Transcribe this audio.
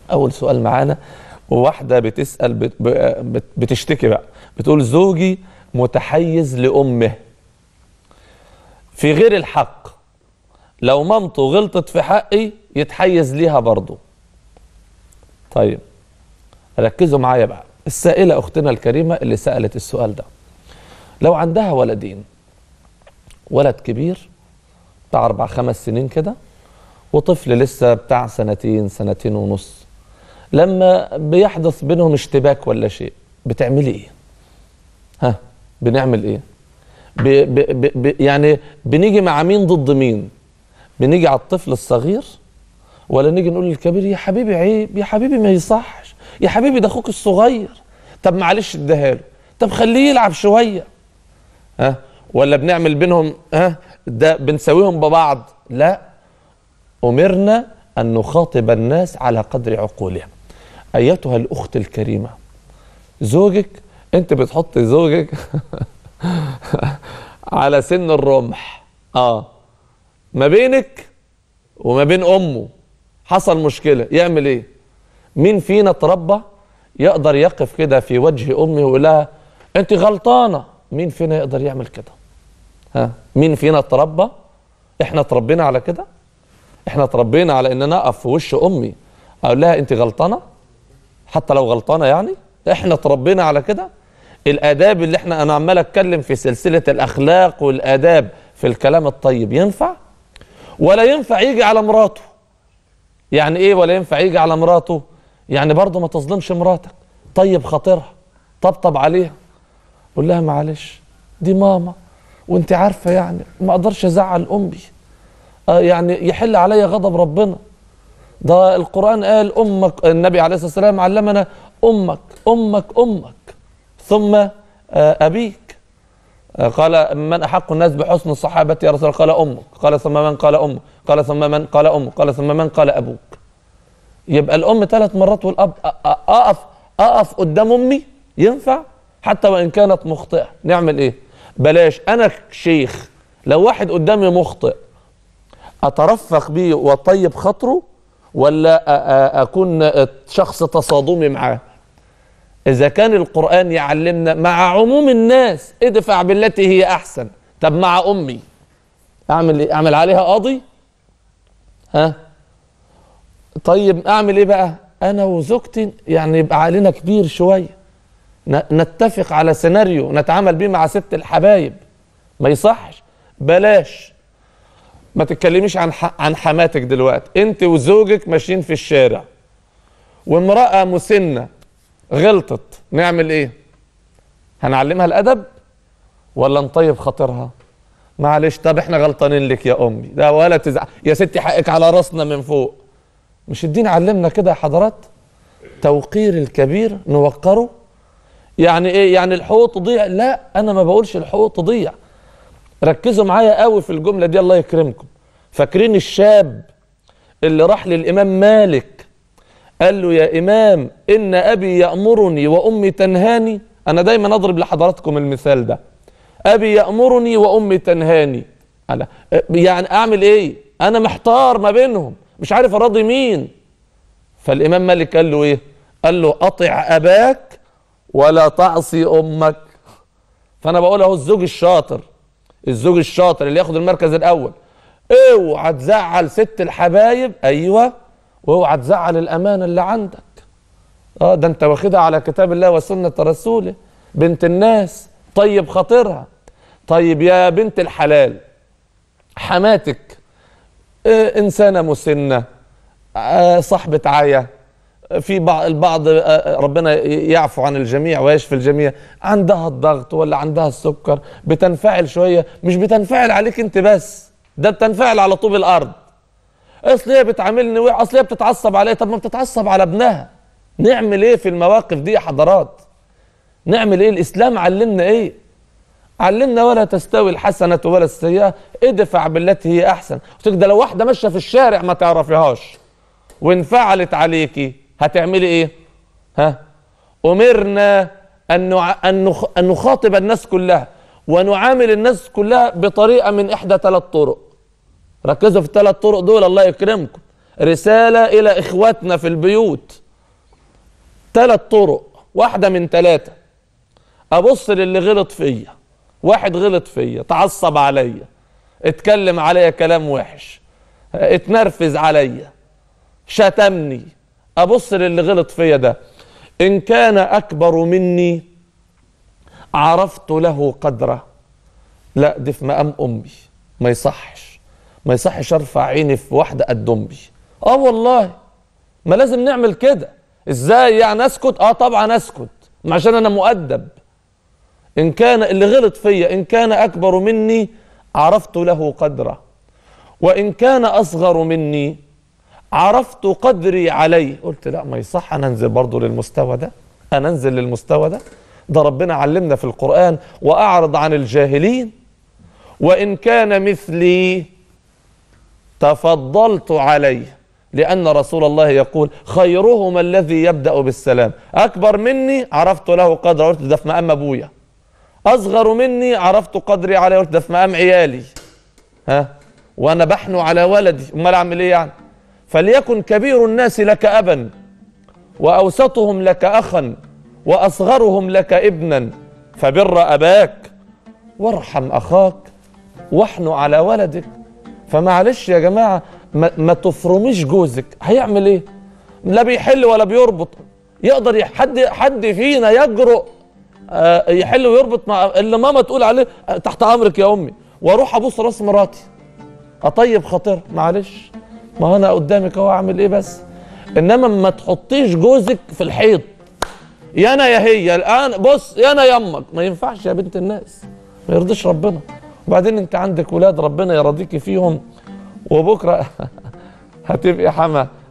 اول سؤال معانا وواحده بتسال بت بت بتشتكي بقى بتقول زوجي متحيز لامه في غير الحق لو مامته غلطت في حقي يتحيز ليها برضه طيب ركزوا معايا بقى السائله اختنا الكريمه اللي سالت السؤال ده لو عندها ولدين ولد كبير بتاع اربع خمس سنين كده وطفل لسه بتاع سنتين سنتين ونص لما بيحدث بينهم اشتباك ولا شيء بتعملي ايه ها بنعمل ايه ب ب ب ب يعني بنيجي مع مين ضد مين بنيجي على الطفل الصغير ولا نيجي نقول للكبير يا حبيبي عيب يا حبيبي ما يصحش يا حبيبي ده اخوك الصغير طب معلش اديها له طب خليه يلعب شويه ها ولا بنعمل بينهم ها ده بنساويهم ببعض لا امرنا ان نخاطب الناس على قدر عقولهم ايتها الاخت الكريمه زوجك انت بتحط زوجك على سن الرمح اه ما بينك وما بين امه حصل مشكله يعمل ايه مين فينا اتربى يقدر يقف كده في وجه امه ويقول لها انت غلطانه مين فينا يقدر يعمل كده ها مين فينا اتربى احنا اتربينا على كده احنا اتربينا على ان انا اقف في وش امي اقول لها انت غلطانه حتى لو غلطانه يعني احنا اتربينا على كده الاداب اللي احنا انا عمال اتكلم في سلسله الاخلاق والاداب في الكلام الطيب ينفع ولا ينفع يجي على مراته يعني ايه ولا ينفع يجي على مراته يعني برضه ما تظلمش مراتك طيب خاطرها طبطب عليها قول لها معلش دي ماما وانت عارفه يعني ما اقدرش ازعل امي آه يعني يحل عليا غضب ربنا ده القران قال امك النبي عليه الصلاه والسلام علمنا امك امك امك ثم آه ابيك آه قال من احق الناس بحسن الصحابه يا رسول الله قال امك قال ثم من قال امك قال ثم من قال امك قال ثم من قال ابوك يبقى الام ثلاث مرات والاب اقف اقف قدام امي ينفع حتى وان كانت مخطئه نعمل ايه بلاش انا شيخ لو واحد قدامي مخطئ اترفق بيه واطيب خاطره ولا اكون شخص تصادمي معاه اذا كان القران يعلمنا مع عموم الناس ادفع بالتي هي احسن طب مع امي اعمل ايه اعمل عليها قاضي ها طيب اعمل ايه بقى انا وزوجتي يعني يبقى علينا كبير شويه نتفق على سيناريو نتعامل بيه مع ست الحبايب ما يصحش بلاش ما تتكلميش عن عن حماتك دلوقتي انت وزوجك ماشيين في الشارع وامراه مسنه غلطت نعمل ايه هنعلمها الادب ولا نطيب خاطرها معلش طب احنا غلطانين لك يا امي ده ولا تزعل يا ستي حقك على راسنا من فوق مش الدين علمنا كده يا حضرات توقير الكبير نوقره يعني ايه يعني الحقوق تضيع لا انا ما بقولش الحقوق تضيع ركزوا معايا قوي في الجمله دي الله يكرمكم فاكرين الشاب اللي راح للامام مالك قال له يا امام ان ابي يامرني وامي تنهاني انا دايما اضرب لحضراتكم المثال ده ابي يامرني وامي تنهاني أنا يعني اعمل ايه انا محتار ما بينهم مش عارف اراضي مين فالامام مالك قال له ايه قال له اطع اباك ولا تعصي امك فانا بقول اهو الزوج الشاطر الزوج الشاطر اللي ياخد المركز الاول اوعى تزعل ست الحبايب ايوه واوعى تزعل الامانه اللي عندك اه ده انت واخدها على كتاب الله وسنه رسوله بنت الناس طيب خاطرها طيب يا بنت الحلال حماتك آه انسانه مسنه آه صاحبه عايه في بعض البعض ربنا يعفو عن الجميع ويشفي الجميع عندها الضغط ولا عندها السكر بتنفعل شويه مش بتنفعل عليك انت بس ده بتنفعل على طوب الارض اصل هي بتعاملني وحش اصل هي بتتعصب عليا طب ما بتتعصب على ابنها نعمل ايه في المواقف دي يا حضرات نعمل ايه الاسلام علمنا ايه علمنا ولا تستوي الحسنه ولا السيئه ادفع بالتي هي احسن ده لو واحده ماشيه في الشارع ما تعرفيهاش وانفعلت عليكي هتعملي ايه ها امرنا ان نع... ان نخ... ان نخاطب الناس كلها ونعامل الناس كلها بطريقه من احدى ثلاث طرق ركزوا في الثلاث طرق دول الله يكرمكم رساله الى اخواتنا في البيوت ثلاث طرق واحده من ثلاثه ابص للي غلط فيا واحد غلط فيا تعصب عليا اتكلم عليا كلام وحش اتنرفز عليا شتمني ابص للي غلط فيا ده ان كان اكبر مني عرفت له قدره لا دي في مقام امي ما يصحش ما يصحش ارفع عيني في واحده قد امي اه والله ما لازم نعمل كده ازاي يعني اسكت اه طبعا اسكت ما عشان انا مؤدب ان كان اللي غلط فيا ان كان اكبر مني عرفت له قدره وان كان اصغر مني عرفت قدري عليه قلت لا ما يصح انا انزل برضه للمستوى ده انا انزل للمستوى ده ده ربنا علمنا في القرآن واعرض عن الجاهلين وان كان مثلي تفضلت عليه لأن رسول الله يقول خيرهما الذي يبدأ بالسلام أكبر مني عرفت له قدر قلت ده في مقام أبويا أصغر مني عرفت قدري عليه قلت ده في مقام عيالي ها وأنا بحنو على ولدي أمال أعمل إيه يعني فليكن كبير الناس لك أبا وأوسطهم لك أخا وأصغرهم لك ابنا فبر أباك وارحم أخاك واحنو على ولدك فمعلش يا جماعة ما, ما تفرميش جوزك هيعمل ايه لا بيحل ولا بيربط يقدر ي- حد حد فينا يجرؤ آه، يحل ويربط مع اللي ماما تقول عليه آه، تحت امرك يا امي واروح ابوس راس مراتي اطيب خاطرها معلش ما هو انا قدامك اهو اعمل ايه بس انما ما تحطيش جوزك في الحيط يا انا يا هي الان بص يا انا يمك ما ينفعش يا بنت الناس ما يرضيش ربنا وبعدين انت عندك ولاد ربنا يرضيكي فيهم وبكره هتبقي حما